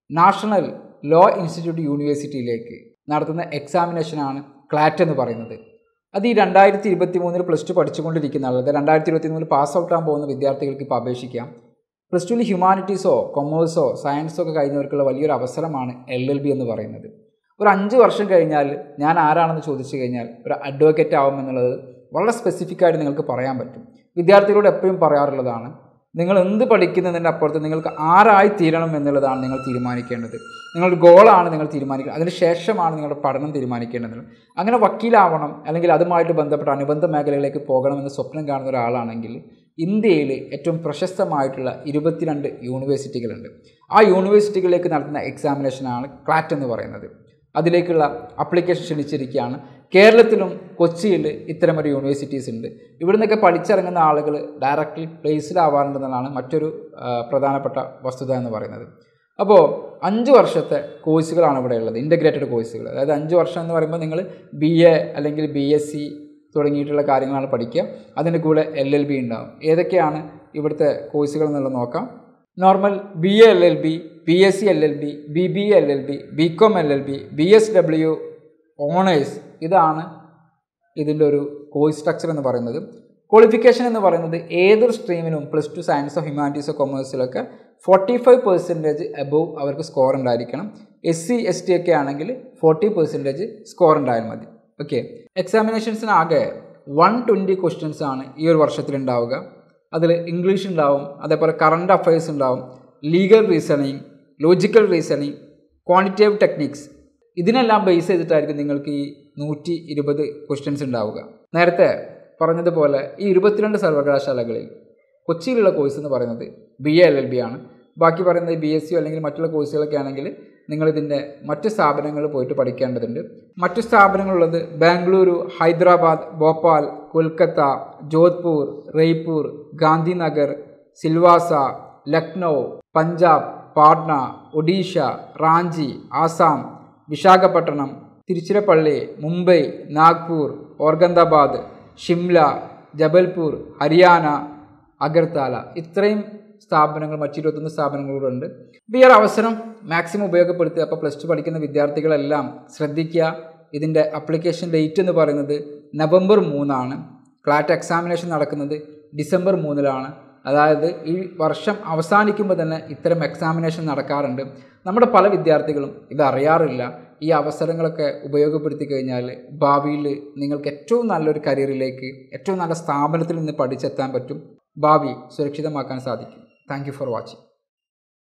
national law institute യൂണിവേഴ്സിറ്റിയിലേക്ക് നടത്തുന്ന എക്സാമിനേഷനാണ് ക്ലാറ്റ് എന്ന് പറയുന്നത് അത് ഈ രണ്ടായിരത്തി ഇരുപത്തി മൂന്നിൽ പ്ലസ് ടു പഠിച്ചുകൊണ്ടിരിക്കുന്ന ആളുകൾ രണ്ടായിരത്തി ഇരുപത്തി മൂന്നിൽ പാസ് ഔട്ട് ആകാൻ പോകുന്ന വിദ്യാർത്ഥികൾക്ക് ഇപ്പോൾ അപേക്ഷിക്കാം പ്ലസ് ടുവിൽ ഹ്യൂമാനിറ്റീസോ കൊമേഴ്സോ സയൻസോ ഒക്കെ കഴിഞ്ഞവർക്കുള്ള വലിയൊരു അവസരമാണ് എൽ എൽ ബി എന്ന് പറയുന്നത് ഒരു അഞ്ച് വർഷം കഴിഞ്ഞാൽ ഞാൻ ആരാണെന്ന് ചോദിച്ചു കഴിഞ്ഞാൽ ഒരു അഡ്വക്കേറ്റ് ആവുമെന്നുള്ളത് വളരെ സ്പെസിഫിക് ആയിട്ട് നിങ്ങൾക്ക് പറയാൻ പറ്റും വിദ്യാർത്ഥികളോട് എപ്പോഴും പറയാറുള്ളതാണ് നിങ്ങൾ എന്ത് പഠിക്കുന്നതിൻ്റെ അപ്പുറത്ത് നിങ്ങൾക്ക് ആരായി തീരണം എന്നുള്ളതാണ് നിങ്ങൾ തീരുമാനിക്കേണ്ടത് നിങ്ങളുടെ ഗോളാണ് നിങ്ങൾ തീരുമാനിക്കുന്നത് അതിന് ശേഷമാണ് നിങ്ങളുടെ പഠനം തീരുമാനിക്കേണ്ടത് അങ്ങനെ വക്കീലാവണം അല്ലെങ്കിൽ അതുമായിട്ട് ബന്ധപ്പെട്ട അനുബന്ധ മേഖലകളിലേക്ക് പോകണമെന്ന് സ്വപ്നം കാണുന്ന ഒരാളാണെങ്കിൽ ഇന്ത്യയിൽ ഏറ്റവും പ്രശസ്തമായിട്ടുള്ള ഇരുപത്തിരണ്ട് യൂണിവേഴ്സിറ്റികളുണ്ട് ആ യൂണിവേഴ്സിറ്റികളിലേക്ക് നടത്തുന്ന എക്സാമിനേഷനാണ് ക്ലാറ്റ് എന്ന് പറയുന്നത് അതിലേക്കുള്ള അപ്ലിക്കേഷൻ ക്ഷണിച്ചിരിക്കുകയാണ് കേരളത്തിലും കൊച്ചിയിൽ ഇത്തരമൊരു യൂണിവേഴ്സിറ്റീസ് ഉണ്ട് ഇവിടെ നിന്നൊക്കെ പഠിച്ചിറങ്ങുന്ന ആളുകൾ ഡയറക്റ്റ്ലി പ്ലേസിലാവാറുണ്ടെന്നാണ് മറ്റൊരു ആ, പ്രധാനപ്പെട്ട വസ്തുത എന്ന് പറയുന്നത് അപ്പോൾ അഞ്ച് വർഷത്തെ കോഴ്സുകളാണ് ഇവിടെ ഉള്ളത് ഇൻ്റഗ്രേറ്റഡ് കോഴ്സുകൾ അതായത് അഞ്ച് വർഷം എന്ന് പറയുമ്പോൾ നിങ്ങൾ ബി എ അല്ലെങ്കിൽ ബി എസ് സി തുടങ്ങിയിട്ടുള്ള കാര്യങ്ങളാണ് പഠിക്കുക അതിൻ്റെ കൂടെ എൽ എൽ ബി ഉണ്ടാവും ഏതൊക്കെയാണ് ഇവിടുത്തെ കോഴ്സുകൾ എന്നുള്ളത് നോക്കാം normal B A L L B B S C L L B B B L L B B com L L B B S W honours ഇതാണ് ഇതിൻ്റെ ഒരു കോഴ്സ് സ്ട്രക്ചർ എന്ന് പറയുന്നത് ക്വാളിഫിക്കേഷൻ എന്ന് പറയുന്നത് ഏതൊരു സ്ട്രീമിനും പ്ലസ് ടു സയൻസോ ഹ്യൂമാനിറ്റീസോ കൊമേഴ്സിലൊക്കെ ഫോർട്ടി ഫൈവ് പെർസെൻറ്റേജ് എബവ് അവർക്ക് സ്കോർ ഉണ്ടായിരിക്കണം എസ് സി എസ് ടി ഒക്കെ ആണെങ്കിൽ ഫോർട്ടി പെർസെൻറ്റേജ് സ്കോർ ഉണ്ടായാൽ മതി ഓക്കെ എക്സാമിനേഷൻസിന് ആകെ വൺ ട്വൻറ്റി ക്വസ്റ്റ്യൻസ് ആണ് ഈ ഒരു വർഷത്തിൽ ഉണ്ടാവുക അതിൽ ഇംഗ്ലീഷ് ഉണ്ടാവും അതേപോലെ കറണ്ട് അഫയേഴ്സ് ഉണ്ടാവും legal reasoning logical reasoning quantitative techniques ഇതിനെല്ലാം ബേസ് ചെയ്തിട്ടായിരിക്കും നിങ്ങൾക്ക് ഈ നൂറ്റി ഇരുപത് ക്വസ്റ്റ്യൻസ് ഉണ്ടാവുക നേരത്തെ പറഞ്ഞതുപോലെ ഈ ഇരുപത്തിരണ്ട് സർവകലാശാലകളിൽ കൊച്ചിയിലുള്ള കോഴ്സ് എന്ന് പറയുന്നത് B A L L B ആണ് ബാക്കി പറയുന്നത് ബി എസ് സി അല്ലെങ്കിൽ മറ്റുള്ള കോഴ്സുകളൊക്കെ ആണെങ്കിൽ നിങ്ങളിതിൻ്റെ മറ്റ് സ്ഥാപനങ്ങളിൽ പോയിട്ട് പഠിക്കേണ്ടതുണ്ട് മറ്റു സ്ഥാപനങ്ങളുള്ളത് ബാംഗ്ലൂരു ഹൈദരാബാദ് ഭോപ്പാൽ കൊൽക്കത്ത ജോധ്പൂർ റെയ്പൂർ ഗാന്ധിനഗർ സിൽവാസ ലക്നൗ പഞ്ചാബ് പാട്ന ഒഡീഷ റാഞ്ചി ആസാം വിശാഖപട്ടണം തിരുച്ചിറപ്പള്ളി മുംബൈ നാഗ്പൂർ ഓർഗന്താബാദ് ഷിംല ജബൽപൂർ ഹരിയാന അഗർത്താല ഇത്രയും സ്ഥാപനങ്ങൾ മറ്റു ഇരുപത്തൊന്ന് സ്ഥാപനങ്ങളൂടെ ഉണ്ട് അപ്പോൾ ഈ ഒരു അവസരം മാക്സിമം ഉപയോഗപ്പെടുത്തുക അപ്പോൾ പ്ലസ് ടു പഠിക്കുന്ന വിദ്യാർത്ഥികളെല്ലാം ശ്രദ്ധിക്കുക ഇതിൻ്റെ അപ്ലിക്കേഷൻ ഡേറ്റ് എന്ന് പറയുന്നത് നവംബർ മൂന്നാണ് ക്ലാറ്റ് എക്സാമിനേഷൻ നടക്കുന്നത് ഡിസംബർ മൂന്നിലാണ് അതായത് ഈ വർഷം അവസാനിക്കുമ്പോൾ തന്നെ ഇത്തരം എക്സാമിനേഷൻ നടക്കാറുണ്ട് നമ്മുടെ പല വിദ്യാർത്ഥികളും ഇത് അറിയാറില്ല ഈ അവസരങ്ങളൊക്കെ ഉപയോഗപ്പെടുത്തി കഴിഞ്ഞാൽ ഭാവിയിൽ നിങ്ങൾക്ക് ഏറ്റവും നല്ലൊരു കരിയറിലേക്ക് ഏറ്റവും നല്ല സ്ഥാപനത്തിൽ നിന്ന് പഠിച്ചെത്താൻ പറ്റും ഭാവി സുരക്ഷിതമാക്കാൻ സാധിക്കും താങ്ക് ഫോർ വാച്ചിങ്